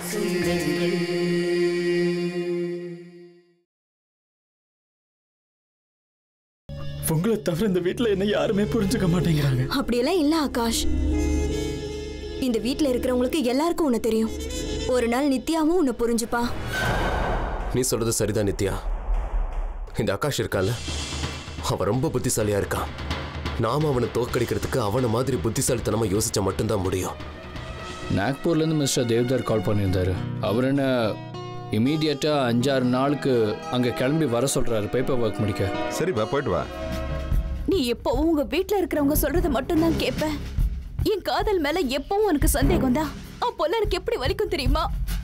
உங்களை தவிர இந்த வீட்ல என்ன யாருமே புரிஞ்சுக்க மாட்டேங்கிறாங்க அப்படியெல்லாம் இல்ல ஆகாஷ் இந்த வீட்ல இருக்கிறவங்களுக்கு எல்லாருக்கும் உன்னை தெரியும் ஒரு நாள் நித்யாவும் உன்னை புரிஞ்சுப்பா நீ சொல்றது சரிதான் நித்யா இந்த ஆகாஷ் இருக்கான்ல அவன் ரொம்ப புத்திசாலியா இருக்கான் நாம அவனை தோக்கடிக்கிறதுக்கு அவனை மாதிரி புத்திசாலித்தனமா யோசிச்சா மட்டும்தான் முடியும் நாக்பூர்லேருந்து மிஸ்டர் தேவ்தர் கால் பண்ணியிருந்தாரு அவர் என்ன இமீடியட்டாக அஞ்சாறு நாளுக்கு அங்கே கிளம்பி வர சொல்கிறாரு பேப்பர் ஒர்க் முடிக்க சரிப்பா போயிட்டு வா நீ எப்பவும் உங்க வீட்ல இருக்கிறவங்க சொல்றத மட்டும்தான் கேட்ப என் காதல் மேல எப்பவும் உனக்கு சந்தேகம் தான் அப்போல்லாம் எனக்கு எப்படி வலிக்கும் தெரியுமா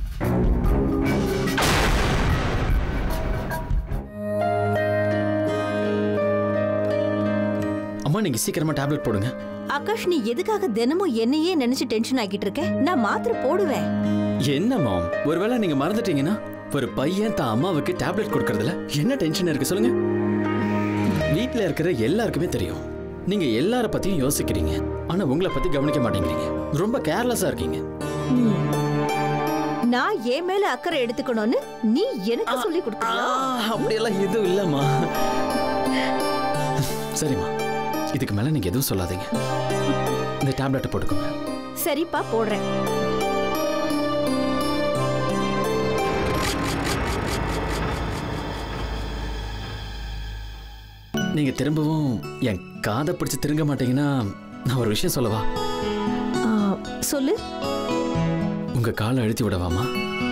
அம்மா நீங்க சீக்கிரமா டேப்லெட் போடுங்க ஆகாஷ் நீ எதுக்காக தினமும் என்னையே நினைச்சு டென்ஷன் ஆக்கிட்டு இருக்க நான் மாத்திரை போடுவேன் என்ன மாம் ஒருவேளை நீங்க மறந்துட்டீங்கன்னா ஒரு பையன் தான் அம்மாவுக்கு டேப்லெட் கொடுக்கறதுல என்ன டென்ஷன் இருக்கு சொல்லுங்க வீட்ல இருக்கிற எல்லாருக்குமே தெரியும் நீங்க எல்லார பத்தியும் யோசிக்கிறீங்க ஆனா உங்களை பத்தி கவனிக்க மாட்டேங்கிறீங்க ரொம்ப கேர்லெஸ்ஸா இருக்கீங்க நான் என் மேல அக்கறை எடுத்துக்கணும்னு நீ எனக்கு சொல்லி கொடுக்கறியா ஆ, அப்படியெல்லாம் எதுவும் இல்லம்மா சரிம்மா இதுக்கு மேல நீங்க எதுவும் சொல்லாதீங்க இந்த டேப்லெட்டை போட்டுக்கோங்க சரிப்பா போடுறேன் நீங்க திரும்பவும் என் காதை பிடிச்சு திருங்க மாட்டீங்கன்னா நான் ஒரு விஷயம் சொல்லவா ஆ, சொல்லு உங்க காலை அழுத்தி விடவாமா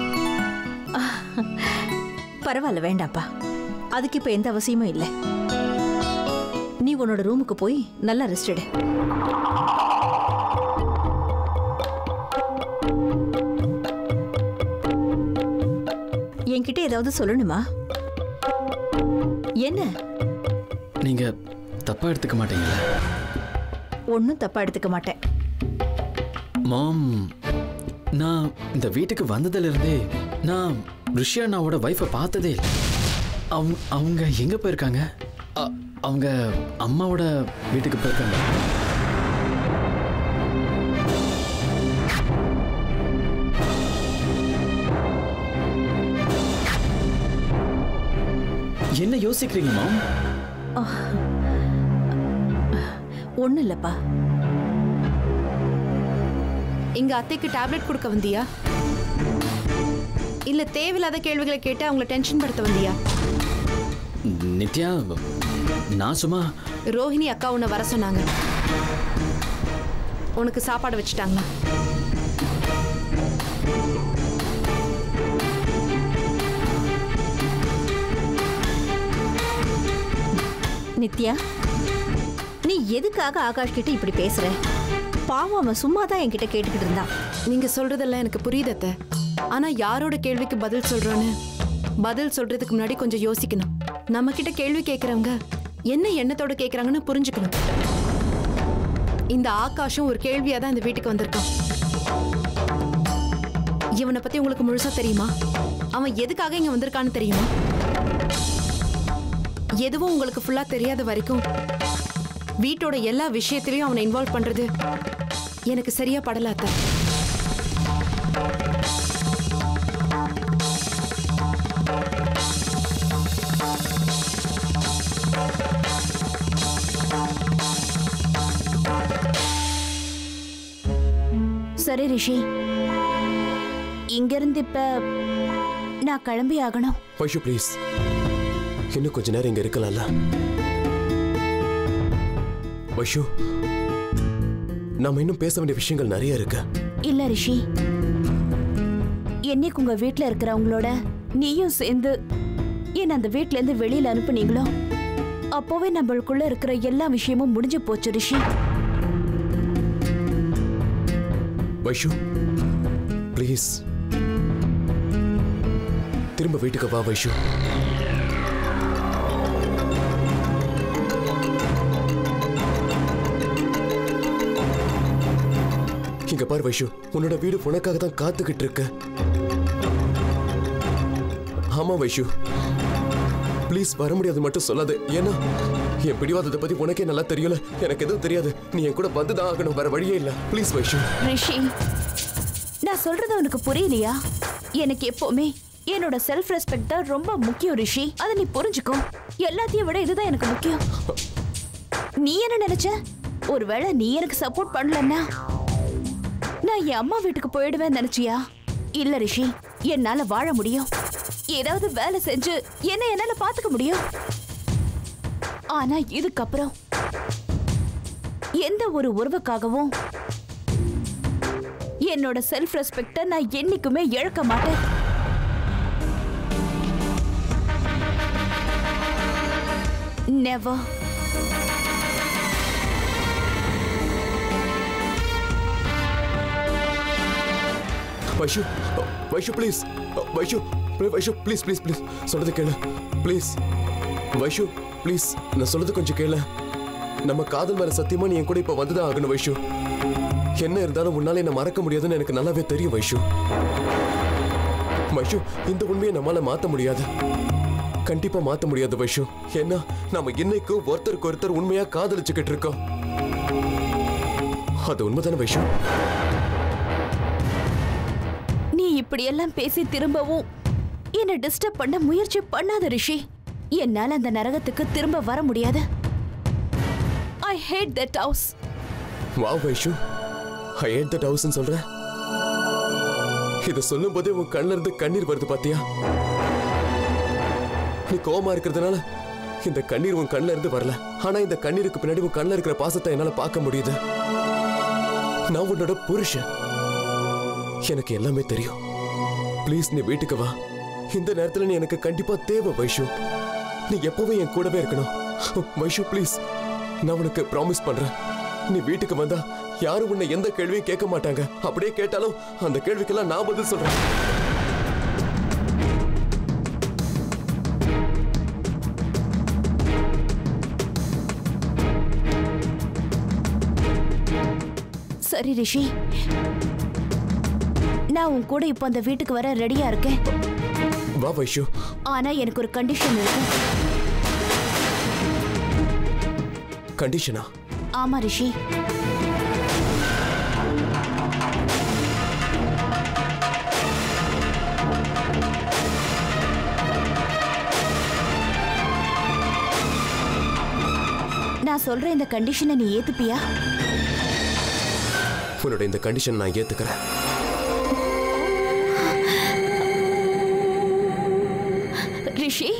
பரவாயில்ல வேண்டாம்ப்பா அதுக்கு இப்ப எந்த அவசியமும் இல்லை நீ உன்னோட ரூமுக்கு போய் நல்லா ரெஸ்ட் எடு என்கிட்ட ஏதாவது சொல்லணுமா என்ன நீங்க தப்பா எடுத்துக்க மாட்டீங்களா ஒன்றும் தப்பா எடுத்துக்க மாட்டேன் மாம் நான் இந்த வீட்டுக்கு வந்ததுல இருந்தே நான் ரிஷியா அண்ணாவோட ஒய்ஃபை பார்த்ததே இல்லை அவங்க அவங்க எங்க போயிருக்காங்க அ- அவங்க அம்மாவோட வீட்டுக்கு போயிருக்காங்க என்ன யோசிக்கிறீங்க மாம் ஒன்றும் இல்லைப்பா எங்க அத்தைக்கு டேப்லெட் கொடுக்க வந்தியா இல்ல தேவையில்லாத கேள்விகளை கேட்டு அவங்கள டென்ஷன் படுத்த வந்தியா நித்யா நான் சும்மா ரோஹிணி அக்கா உன்னை வர சொன்னாங்க உனக்கு சாப்பாடு வச்சுட்டாங்களா நித்யா நீ எதுக்காக ஆகாஷ் கிட்ட இப்படி பேசுற பாவம் அவன் சும்மா தான் என்கிட்ட கேட்டுக்கிட்டு இருந்தான் நீங்க சொல்றதெல்லாம் எனக்கு புரியுது அத்தை ஆனா யாரோட கேள்விக்கு பதில் சொல்றோன்னு பதில் சொல்றதுக்கு முன்னாடி கொஞ்சம் யோசிக்கணும் நம்ம கிட்ட கேள்வி கேட்கறவங்க என்ன எண்ணத்தோட கேட்கறாங்கன்னு புரிஞ்சுக்கணும் இந்த ஆகாஷும் ஒரு கேள்வியா தான் இந்த வீட்டுக்கு வந்திருக்கான் இவனை பத்தி உங்களுக்கு முழுசா தெரியுமா அவன் எதுக்காக இங்க வந்திருக்கான்னு தெரியுமா எதுவும் உங்களுக்கு ஃபுல்லா தெரியாத வரைக்கும் வீட்டோட எல்லா விஷயத்திலையும் அவனை இன்வால்வ் பண்றது எனக்கு சரியா படல அத்தை சரி ரிஷி இங்கிருந்து இப்ப நான் கிளம்பி ஆகணும் வைஷு ப்ளீஸ் இன்னும் கொஞ்ச நேரம் இங்க இருக்கலாம்ல வைஷு நாம இன்னும் பேச வேண்டிய விஷயங்கள் நிறைய இருக்கு இல்ல ரிஷி என்னைக்கு உங்க வீட்ல இருக்கிறவங்களோட நீயும் சேர்ந்து என்ன அந்த வீட்ல இருந்து வெளியில அனுப்புனீங்களோ அப்போவே நம்மளுக்குள்ள இருக்கிற எல்லா விஷயமும் முடிஞ்சு போச்சு ரிஷி வைஷு ப்ளீஸ் திரும்ப வீட்டுக்கு வா வைஷு இங்க பாரு வைஷு உன்னோட வீடு உனக்காக தான் காத்துக்கிட்டு இருக்கு ஆமா வைஷு ப்ளீஸ் வர முடியாது மட்டும் சொல்லாது ஏன்னா என் பிடிவாதத்தை பத்தி உனக்கே நல்லா தெரியல எனக்கு எதுவும் தெரியாது நீ என் கூட வந்துதான் ஆகணும் வேற வழியே இல்ல ப்ளீஸ் வைஷு ரிஷி நான் சொல்றது உனக்கு புரியலையா எனக்கு எப்பவுமே என்னோட செல்ஃப் ரெஸ்பெக்ட் தான் ரொம்ப முக்கியம் ரிஷி அதை நீ புரிஞ்சுக்கோ எல்லாத்தையும் விட இதுதான் எனக்கு முக்கியம் நீ என்ன நினைச்ச ஒருவேளை நீ எனக்கு சப்போர்ட் பண்ணலன்னா நான் என் அம்மா வீட்டுக்கு போயிடுவேன் நினைச்சியா இல்ல ரிஷி என்னால வாழ முடியும் ஏதாவது வேலை செஞ்சு என்ன என்னால பாத்துக்க முடியும் ஆனா இதுக்கப்புறம் எந்த ஒரு உறவுக்காகவும் என்னோட செல்ஃப் ரெஸ்பெக்ட நான் என்னைக்குமே இழக்க மாட்டேன் never Vaishu Vaishu please Vaishu Vaishu please please please சொல்றது கேளு ப்ளீஸ் வைஷு ப்ளீஸ் நான் சொல்றது கொஞ்சம் கேளு நம்ம காதல் மேல சத்தியமா நீ என் கூட இப்ப வந்துதான் ஆகணும் வைஷு என்ன இருந்தாலும் உன்னால என்ன மறக்க முடியாதுன்னு எனக்கு நல்லாவே தெரியும் வைஷு வைஷு இந்த உண்மையை நம்மால மாத்த முடியாது கண்டிப்பா மாத்த முடியாது வைஷு ஏன்னா நாம இன்னைக்கும் ஒருத்தருக்கு ஒருத்தர் உண்மையா காதலிச்சுக்கிட்டு இருக்கோம் அது உண்மைதானே வைஷு நீ இப்படியெல்லாம் பேசி திரும்பவும் என்னை டிஸ்டர்ப் பண்ண முயற்சி பண்ணாத ரிஷி என்னால அந்த நரகத்துக்கு திரும்ப வர முடியாது I hate that house wow Vaishu I hate that ஹவுஸ்னு சொல்ற இத சொல்லும் போதே உன் கண்ணுல இருந்து கண்ணீர் வருது பாத்தியா நீ கோவமா இருக்கிறதுனால இந்த கண்ணீர் உன் கண்ணுல இருந்து வரல ஆனா இந்த கண்ணீருக்கு பின்னாடி உன் கண்ணுல இருக்கிற பாசத்தை என்னால பார்க்க முடியுது நான் உன்னோட புருஷன் எனக்கு எல்லாமே தெரியும் ப்ளீஸ் நீ வீட்டுக்கு வா இந்த நேரத்துல நீ எனக்கு கண்டிப்பா தேவை வைஷு நீ எப்பவும் என் கூடவே இருக்கணும் வைஷு ப்ளீஸ் நான் உனக்கு ப்ராமிஸ் பண்றேன் நீ வீட்டுக்கு வந்தா யாரும் உன்னை எந்த கேள்வியும் கேட்க மாட்டாங்க அப்படியே கேட்டாலும் அந்த கேள்விக்கெல்லாம் நான் பதில் சொல்றேன் சரி ரிஷி நான் உன் கூட இப்போ அந்த வீட்டுக்கு வர ரெடியா இருக்கேன் வா வைஷு ஆனா எனக்கு ஒரு கண்டிஷன் இருக்கு கண்டிஷனா ஆமா ரிஷி நான் சொல்ற இந்த கண்டிஷனை நீ ஏத்துப்பியா உன்னோட இந்த கண்டிஷன் நான் ஏத்துக்கிறேன் ரிஷி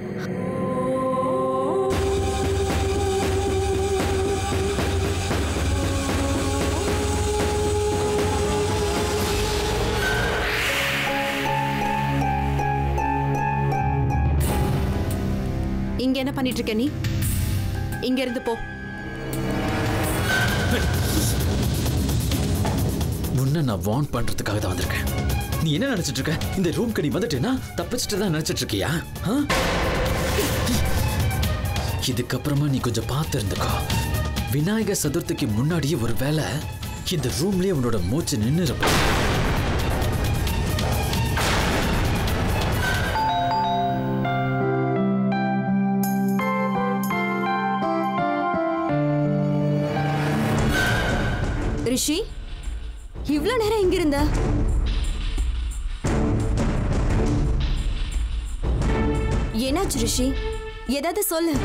இங்க என்ன பண்ணிட்டு இருக்க நீ இங்க இருந்து போ உன்னை நான் வார்ன் பண்றதுக்காக தான் வந்திருக்கேன் நீ என்ன நினைச்சிட்டு இருக்க இந்த ரூம்க்கு நீ வந்துட்டேன்னா தப்பிச்சுட்டு தான் நினைச்சிட்டு இருக்கியா ஆ? இதுக்கப்புறமா நீ கொஞ்சம் பார்த்து இருந்துக்கோ விநாயகர் சதுர்த்திக்கு முன்னாடியே ஒரு வேளை இந்த ரூம்லயே உன்னோட மூச்சு நின்று இருக்கும் ரிஷி இவ்வளோ நேரம் எங்க இருந்த என்னாச்சு ரிஷி ஏதாவது சொல்லு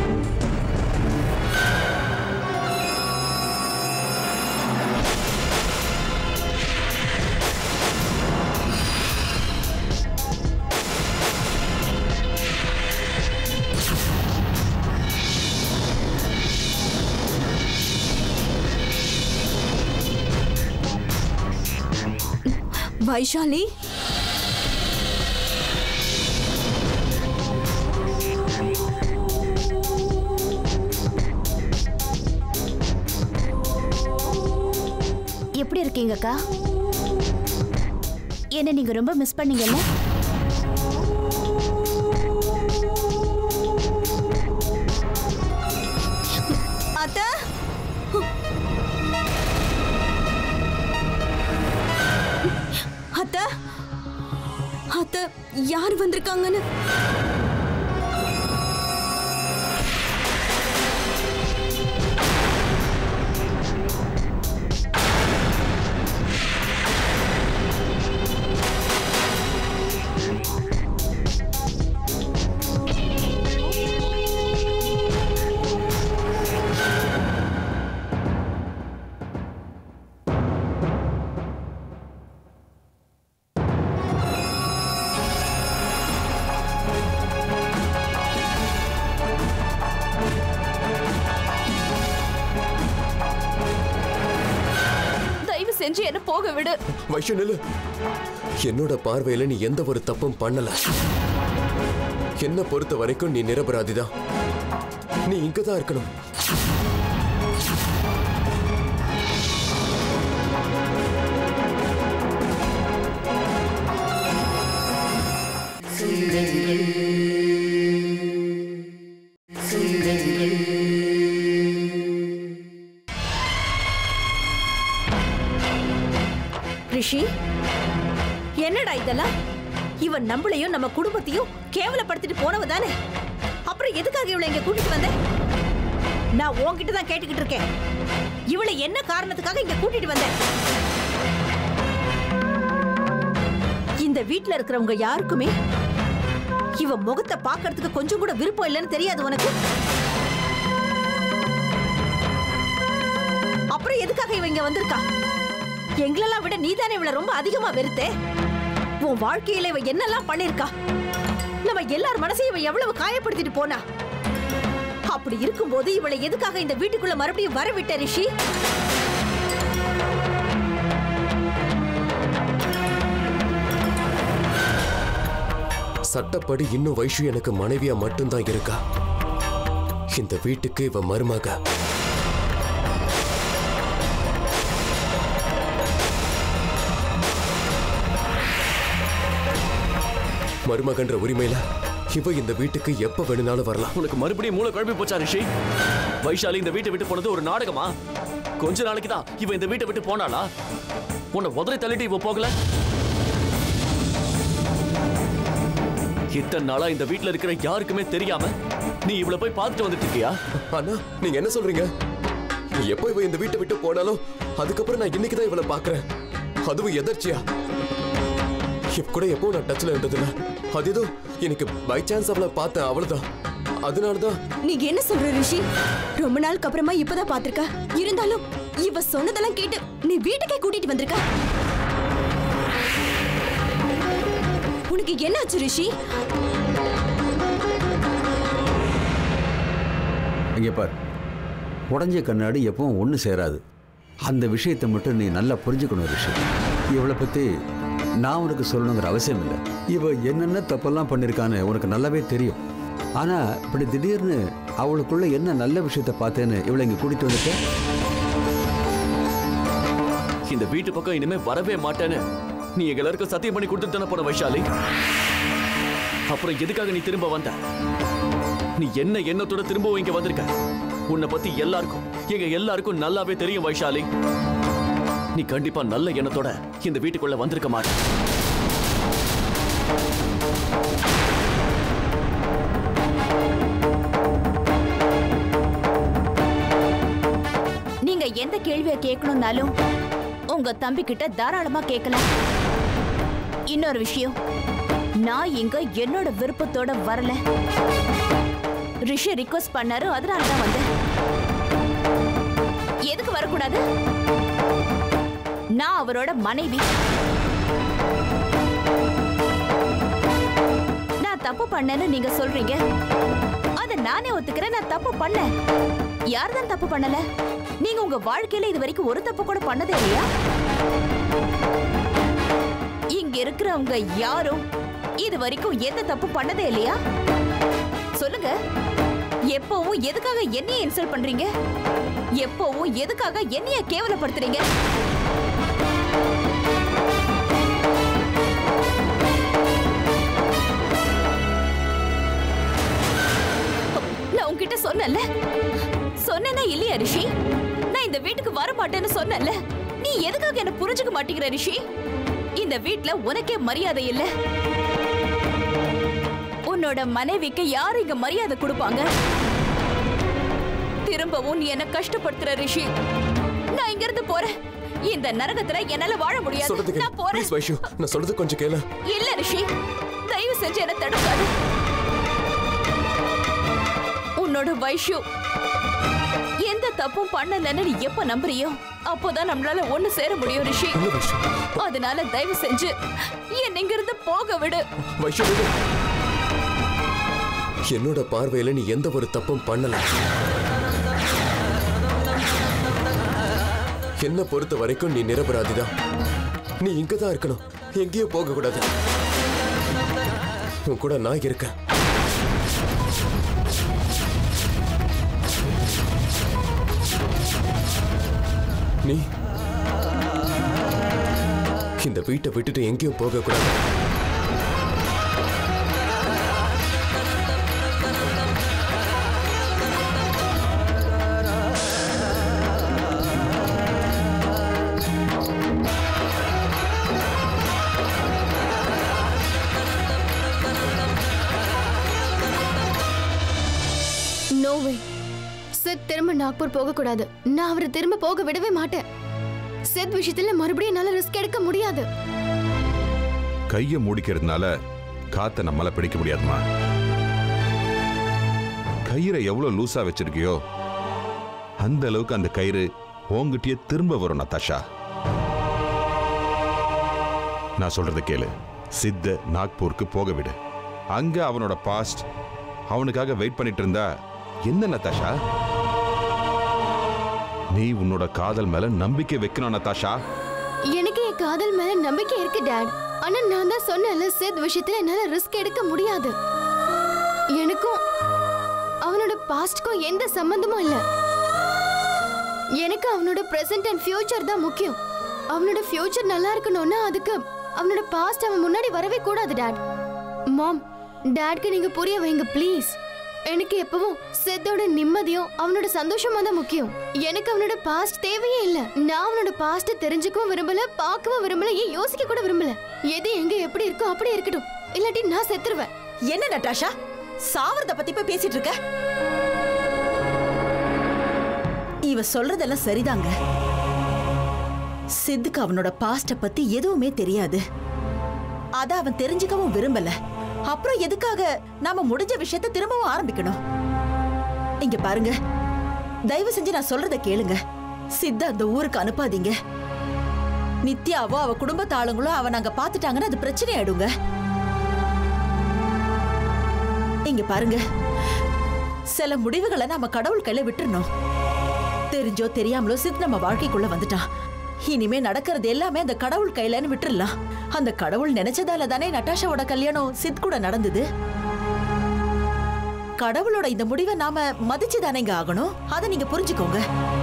வைஷாலி எப்படி இருக்கீங்க அக்கா என்ன நீங்க ரொம்ப மிஸ் பண்ணீங்கல்ல அத்த அத்த அத்த யார் வந்திருக்காங்கன்னு செஞ்சு என்ன போக விடு வைஷு நில்லு என்னோட பார்வையில நீ எந்த ஒரு தப்பும் பண்ணல என்ன பொறுத்த வரைக்கும் நீ நிரபராதிதான் நீ இங்க தான் இருக்கணும் ரிஷி என்னடா இதெல்லாம் இவன் நம்மளையும் நம்ம குடும்பத்தையும் கேவலப்படுத்திட்டு போனவ தானே அப்புறம் எதுக்காக இவளை இங்க கூட்டிட்டு வந்த நான் உன்கிட்ட தான் கேட்டுக்கிட்டு இருக்கேன் இவளை என்ன காரணத்துக்காக இங்க கூட்டிட்டு வந்த இந்த வீட்ல இருக்கிறவங்க யாருக்குமே இவ முகத்தை பார்க்கறதுக்கு கொஞ்சம் கூட விருப்பம் இல்லைன்னு தெரியாது உனக்கு அப்புறம் எதுக்காக இவ இங்க வந்திருக்கா எங்களெல்லாம் விட நீதானே இவளை ரொம்ப அதிகமா வெறுத்தே உன் வாழ்க்கையில இவ என்னெல்லாம் பண்ணிருக்கா நம்ம எல்லார் மனசையும் இவ எவ்வளவு காயப்படுத்திட்டு போனா அப்படி இருக்கும்போது இவளை எதுக்காக இந்த வீட்டுக்குள்ள மறுபடியும் வர விட்ட ரிஷி சட்டப்படி இன்னும் வைஷு எனக்கு மனைவியா மட்டும்தான் இருக்கா இந்த வீட்டுக்கு இவ மருமக மருமகன்ற உரிமையில இவ இந்த வீட்டுக்கு எப்ப வேணும்னாலும் வரலாம் உனக்கு மறுபடியும் மூளை குழம்பி போச்சா ரிஷி வைஷாலி இந்த வீட்டை விட்டு போனது ஒரு நாடகமா கொஞ்ச நாளைக்கு தான் இவ இந்த வீட்டை விட்டு போனாளா உன்னை உதறி தள்ளிட்டு இவ போகல இத்தனை நாளா இந்த வீட்ல இருக்கிற யாருக்குமே தெரியாம நீ இவளை போய் பார்த்துட்டு வந்துட்டு இருக்கியா அண்ணா நீங்க என்ன சொல்றீங்க எப்போ இவ இந்த வீட்டை விட்டு போனாலும் அதுக்கப்புறம் நான் இன்னைக்கு தான் இவளை பாக்குறேன் அதுவும் எதர்ச்சியா இவ கூட எப்போ நான் டச்ல இருந்ததில்ல அது ஏதோ எனக்கு பை சான்ஸ் அவளை பார்த்தேன் அவ்வளவுதான் அதனாலதான் நீங்க என்ன சொல்ற ரிஷி ரொம்ப நாளுக்கு அப்புறமா இப்பதான் பாத்திருக்க இருந்தாலும் இவ சொன்னதெல்லாம் கேட்டு நீ வீட்டுக்கே கூட்டிட்டு வந்திருக்க உனக்கு என்னாச்சு ரிஷி இங்கே பார் உடஞ்ச கண்ணாடி எப்பவும் ஒன்று சேராது அந்த விஷயத்தை மட்டும் நீ நல்லா புரிஞ்சுக்கணும் ரிஷி இவளை பற்றி நான் உனக்கு சொல்லணுங்கிற அவசியம் இல்லை இவ என்னென்ன தப்பெல்லாம் பண்ணியிருக்கான்னு உனக்கு நல்லாவே தெரியும் ஆனால் இப்படி திடீர்னு அவளுக்குள்ள என்ன நல்ல விஷயத்தை பார்த்தேன்னு இவளை இங்கே கூட்டிட்டு வந்துட்டேன் இந்த வீட்டு பக்கம் இனிமே வரவே மாட்டேன்னு நீ எங்க எல்லாருக்கும் சத்தியம் பண்ணி கொடுத்துட்டு தானே போன வைஷாலி அப்புறம் எதுக்காக நீ திரும்ப வந்த நீ என்ன எண்ணத்தோட திரும்பவும் இங்க வந்திருக்க உன்னை பத்தி எல்லாருக்கும் எங்க எல்லாருக்கும் நல்லாவே தெரியும் வைஷாலி நீ கண்டிப்பா நல்ல எண்ணத்தோட இந்த வீட்டுக்குள்ள வந்திருக்க மாட்ட நீங்க எந்த கேள்வியை கேட்கணும்னாலும் உங்க தம்பி கிட்ட தாராளமா கேட்கலாம் இன்னொரு விஷயம் நான் இங்க என்னோட விருப்பத்தோட வரல ரிஷி ரிக்வஸ்ட் பண்ணாரு அதனால தான் வந்தேன் எதுக்கு வரக்கூடாது நான் அவரோட மனைவி நான் தப்பு பண்ணேன்னு நீங்க சொல்றீங்க அத நானே ஒத்துக்கிறேன் நான் தப்பு பண்ணேன் யார் தான் தப்பு பண்ணல நீங்க உங்க வாழ்க்கையில இது வரைக்கும் ஒரு தப்பு கூட பண்ணதே இல்லையா இங்க இருக்கிறவங்க யாரும் இது வரைக்கும் எந்த தப்பு பண்ணதே இல்லையா சொல்லுங்க எப்பவும் எதுக்காக என்னைய இன்சல்ட் பண்றீங்க எப்பவும் எதுக்காக என்னைய கேவலப்படுத்துறீங்க நான் உன்கிட்ட சொன்னேன்ல சொன்னேனா இல்லையா ரிஷி நான் இந்த வீட்டுக்கு வர மாட்டேன்னு சொன்னேன்ல நீ எதுக்காக என்ன புரிஞ்சுக்க மாட்டேங்கிற ரிஷி இந்த வீட்ல உனக்கே மரியாதை இல்ல உன்னோட மனைவிக்கு யாரு இங்க மரியாதை கொடுப்பாங்க திரும்பவும் நீ என்ன கஷ்டப்படுத்துற ரிஷி நான் இங்க இருந்து போறேன் இந்த நரகத்துல என்னால வாழ முடியாது சொல்றதுக்கு நான் போறேன் ப்ளீஸ் வைஷு நான் சொல்றது கொஞ்சம் கேளு இல்ல ரிஷி தயவு செஞ்சு என்ன தடுக்காது உன்னோட வைஷு எந்த தப்பும் பண்ணலன்னு நீ எப்ப நம்புறியோ அப்போதான் நம்மளால ஒண்ணு சேர முடியும் ரிஷி இல்ல வைஷு அதனால தயவு செஞ்சு என்னை இங்கிருந்து போக விடு வைஷு விடு. என்னோட பார்வையில நீ எந்த ஒரு தப்பும் பண்ணல என்ன பொறுத்த வரைக்கும் நீ நிரபராதிதான் நீ இங்க தான் இருக்கணும் எங்கேயும் போக கூடாது உன் கூட நான் இருக்கேன் நீ இந்த வீட்டை விட்டுட்டு எங்கேயும் போக கூடாது நோ வே சித் திரும்ப நாக்பூர் போக கூடாது நான் அவரை திரும்ப போக விடவே மாட்டேன் சித் விஷயத்துல மறுபடியும் என்னால ரிஸ்க் எடுக்க முடியாது கையை மூடிக்கிறதுனால காத்தை நம்மளால பிடிக்க முடியாதுமா கயிறை எவ்வளவு லூசா வச்சிருக்கியோ அந்த அளவுக்கு அந்த கயிறு உங்ககிட்டயே திரும்ப வரும் நத்தாஷா நான் சொல்றதை கேளு சித்த நாக்பூருக்கு போக விடு அங்க அவனோட பாஸ்ட் அவனுக்காக வெயிட் பண்ணிட்டு இருந்தா என்ன நத்தாஷா நீ உன்னோட காதல் மேல நம்பிக்கை வைக்கணும் நத்தாஷா எனக்கு என் காதல் மேல நம்பிக்கை இருக்கு டாட் ஆனா நான் தான் சொன்னேன்ல சித் விஷயத்துல என்னால ரிஸ்க் எடுக்க முடியாது எனக்கும் அவனோட பாஸ்ட்க்கும் எந்த சம்பந்தமும் இல்ல எனக்கு அவனோட பிரசன்ட் அண்ட் ஃபியூச்சர் தான் முக்கியம் அவனோட ஃபியூச்சர் நல்லா இருக்கணும்னா அதுக்கு அவனோட பாஸ்ட் அவன் முன்னாடி வரவே கூடாது டாட் மாம் டாட்க்கு நீங்க புரிய வைங்க ப்ளீஸ் எனக்கு எப்பவும் சித்தோட நிம்மதியும் அவனோட சந்தோஷமா தான் முக்கியம் எனக்கு அவனோட பாஸ்ட் தேவையே இல்ல நான் அவனோட பாஸ்ட் தெரிஞ்சுக்கவும் விரும்பல பார்க்கவும் விரும்பல ஏன் யோசிக்க கூட விரும்பல எது எங்க எப்படி இருக்கோ அப்படி இருக்கட்டும் இல்லாட்டி நான் செத்துருவேன் என்ன நட்டாஷா சாவறத பத்தி போய் பேசிட்டு இருக்க இவ சொல்றதெல்லாம் சரிதாங்க சித்துக்கு அவனோட பாஸ்ட பத்தி எதுவுமே தெரியாது அத அவன் தெரிஞ்சுக்கவும் விரும்பல அப்புறம் எதுக்காக நாம முடிஞ்ச விஷயத்த திரும்பவும் ஆரம்பிக்கணும் இங்க பாருங்க தயவு செஞ்சு நான் சொல்றத கேளுங்க சித்த அந்த ஊருக்கு அனுப்பாதீங்க நித்யாவோ அவ குடும்பத்து ஆளுங்களோ அவ நாங்க பாத்துட்டாங்கன்னா அது பிரச்சனை ஆயிடுங்க இங்க பாருங்க சில முடிவுகளை நாம கடவுள் கையில விட்டுறணும் தெரிஞ்சோ தெரியாமலோ சித் நம்ம வாழ்க்கைக்குள்ள வந்துட்டான் இனிமே நடக்கிறது எல்லாமே அந்த கடவுள் கையிலன்னு விட்டுறலாம் அந்த கடவுள் நினைச்சதால தானே நட்டாஷாவோட கல்யாணம் சித் கூட நடந்தது கடவுளோட இந்த முடிவை நாம மதிச்சு தானேங்க ஆகணும் அதை நீங்க புரிஞ்சுக்கோங்க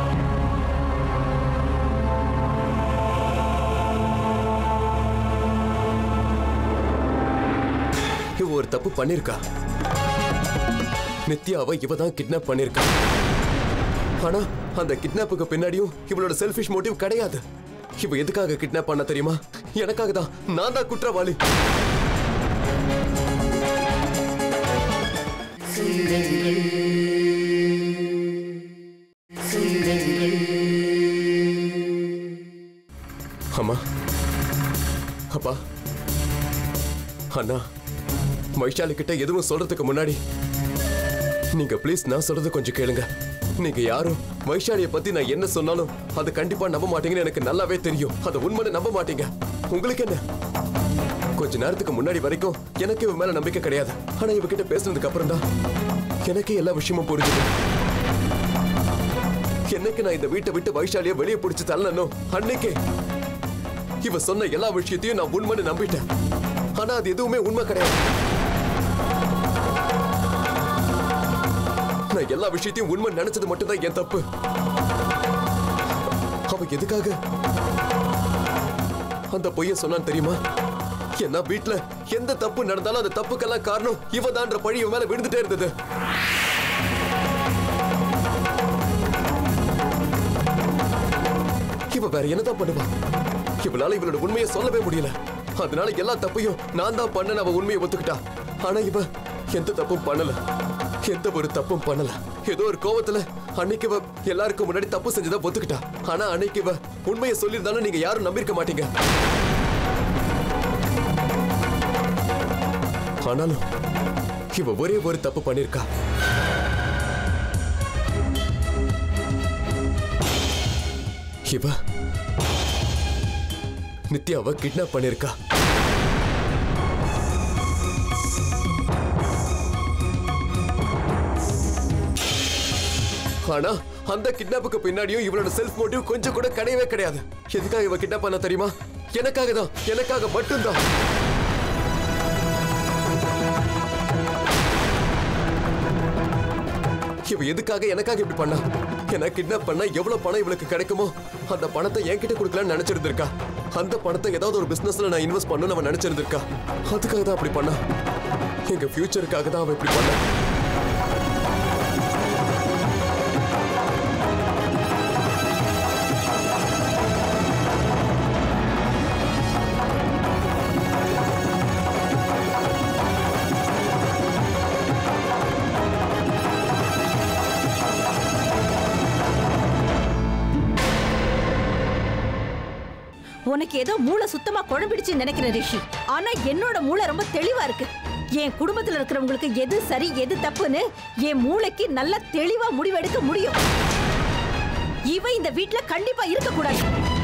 இவ ஒரு தப்பு பண்ணிருக்கா நித்யாவை இவ தான் கிட்னாப் பண்ணிருக்கா ஆனா அந்த கிட்னாப்புக்கு பின்னாடியும் இவளோட செல்ஃபிஷ் மோட்டிவ் கிடையாது இவ எதுக்காக கிட்னாப் பண்ண தெரியுமா எனக்காக தான் நான் தான் குற்றவாளி அம்மா அப்பா அண்ணா வைஷாலி கிட்ட எதுவும் சொல்றதுக்கு முன்னாடி நீங்க ப்ளீஸ் நான் சொல்றது கொஞ்சம் கேளுங்க நீங்க யாரும் வைஷாலியை பத்தி நான் என்ன சொன்னாலும் அது கண்டிப்பா நம்ப மாட்டீங்கன்னு எனக்கு நல்லாவே தெரியும் அதை உண்மைன்னு நம்ப மாட்டீங்க உங்களுக்கு என்ன கொஞ்ச நேரத்துக்கு முன்னாடி வரைக்கும் எனக்கு இவ மேல நம்பிக்கை கிடையாது ஆனா இவகிட்ட பேசுனதுக்கு அப்புறம் தான் எனக்கே எல்லா விஷயமும் புரிஞ்சுது என்னைக்கு நான் இந்த வீட்டை விட்டு வைஷாலியை வெளியே பிடிச்சு தள்ளணும் அன்னைக்கே இவ சொன்ன எல்லா விஷயத்தையும் நான் உண்மைன்னு நம்பிட்டேன் ஆனா அது எதுவுமே உண்மை கிடையாது நான் எல்லா விஷயத்தையும் உண்மை நினைச்சது மட்டும்தான் என் தப்பு அவ எதுக்காக அந்த பொய்ய சொன்னான்னு தெரியுமா என்ன வீட்ல எந்த தப்பு நடந்தாலும் அந்த தப்புக்கெல்லாம் காரணம் இவதான்ற பழி இவன் மேல விழுந்துட்டே இருந்தது இவ வேற என்னதான் பண்ணுவா இவளால இவளோட உண்மையை சொல்லவே முடியல அதனால எல்லா தப்பையும் நான் தான் பண்ண அவ உண்மையை ஒத்துக்கிட்டா ஆனா இவ எந்த தப்பும் பண்ணல எந்த ஒரு தப்பும் பண்ணல ஏதோ ஒரு கோவத்துல அன்னைக்கு இவ எல்லாருக்கும் முன்னாடி தப்பு செஞ்சதா ஒத்துக்கிட்டா ஆனா அன்னைக்கு இவ உண்மையை சொல்லியிருந்தாலும் நீங்க யாரும் நம்பியிருக்க மாட்டீங்க ஆனாலும் இவ ஒரே ஒரு தப்பு பண்ணிருக்கா இவ நித்யாவை கிட்னாப் பண்ணிருக்கா ஆனா அந்த கிட்னாப்புக்கு பின்னாடியும் இவளோட செல்ஃப் மோட்டிவ் கொஞ்சம் கூட கிடையவே கிடையாது எதுக்காக இவ கிட்னாப் பண்ண தெரியுமா எனக்காக தான் எனக்காக மட்டும்தான் இவ எதுக்காக எனக்காக இப்படி பண்ணா என்ன கிட்னாப் பண்ணா எவ்வளவு பணம் இவளுக்கு கிடைக்குமோ அந்த பணத்தை என்கிட்ட கொடுக்கலாம்னு நினைச்சிருந்திருக்கா அந்த பணத்தை ஏதாவது ஒரு பிசினஸ்ல நான் இன்வெஸ்ட் பண்ணணும்னு அவன் நினைச்சிருந்திருக்கா அதுக்காக தான் அப்படி பண்ணா எங்க ஃபியூச்சருக்காக தான் அவன் இப்படி பண்ணா உனக்கு ஏதோ மூளை சுத்தமா குழம்பிடுச்சு நினைக்கிறேன் ரிஷி ஆனா என்னோட மூளை ரொம்ப தெளிவா இருக்கு என் குடும்பத்துல இருக்கிறவங்களுக்கு எது சரி எது தப்புன்னு என் மூளைக்கு நல்ல தெளிவா முடிவெடுக்க முடியும் இவ இந்த வீட்ல கண்டிப்பா இருக்க கூடாது